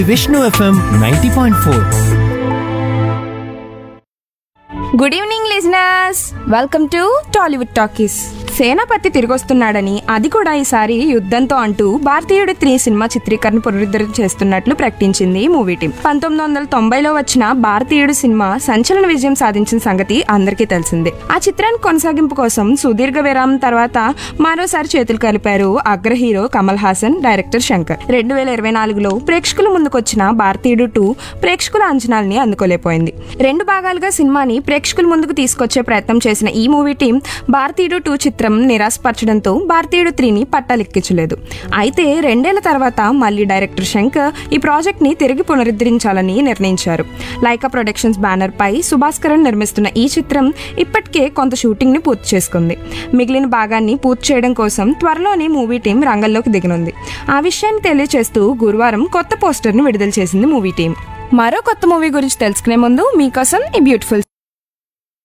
Vishnu FM ninety point four good evening listeners welcome to Tollywood talkies Senapathi తిరిగొస్తున్నాడని అది కూడా ఈసారి యుద్ధంతో అంటూ భారతీయుడు త్రీ సినిమా చిత్రీకరణ పునరుద్ధరణ చేస్తున్నట్లు ప్రకటించింది మూవీ టీం పంతొమ్మిది వందల తొంభైలో వచ్చిన భారతీయుడు సినిమా సంచలన విజయం సాధించిన సంగతి అందరికీ తెలిసిందే ఆ చిత్రానికి కొనసాగింపు కోసం సుదీర్ఘ విరామం తర్వాత మరోసారి చేతులు కలిపారు అగ్ర హీరో కమల్ హాసన్ డైరెక్టర్ శంకర్ రెండు వేల ఇరవై నాలుగులో ప్రేక్షకుల ముందుకొచ్చిన భారతీయుడు టూ ప్రేక్షకుల అంచనాల్ని అందుకోలేకపోయింది రెండు భాగాలుగా సినిమాని ప్రేక్షకుల ముందుకు తీసుకొచ్చే ప్రయత్నం చేసిన ఈ మూవీ టీం భారతీయుడు టూ చిత్రం నిరాశపరచడంతో భారతీయుడు త్రీని పట్టాలెక్కించలేదు అయితే రెండేళ్ల తర్వాత మళ్ళీ డైరెక్టర్ శంకర్ ఈ ప్రాజెక్ట్ ని తిరిగి పునరుద్ధరించాలని నిర్ణయించారు లైకా ప్రొడక్షన్స్ బ్యానర్ పై సుభాస్కరన్ నిర్మిస్తున్న ఈ చిత్రం ఇప్పటికే కొంత షూటింగ్ ని పూర్తి చేసుకుంది మిగిలిన భాగాన్ని పూర్తి చేయడం కోసం త్వరలోనే మూవీ టీం రంగంలోకి దిగనుంది ఆ విషయాన్ని తెలియజేస్తూ గురువారం కొత్త పోస్టర్ ని విడుదల చేసింది మూవీ టీం మరో కొత్త మూవీ గురించి తెలుసుకునే ముందు మీకోసం ఈ బ్యూటిఫుల్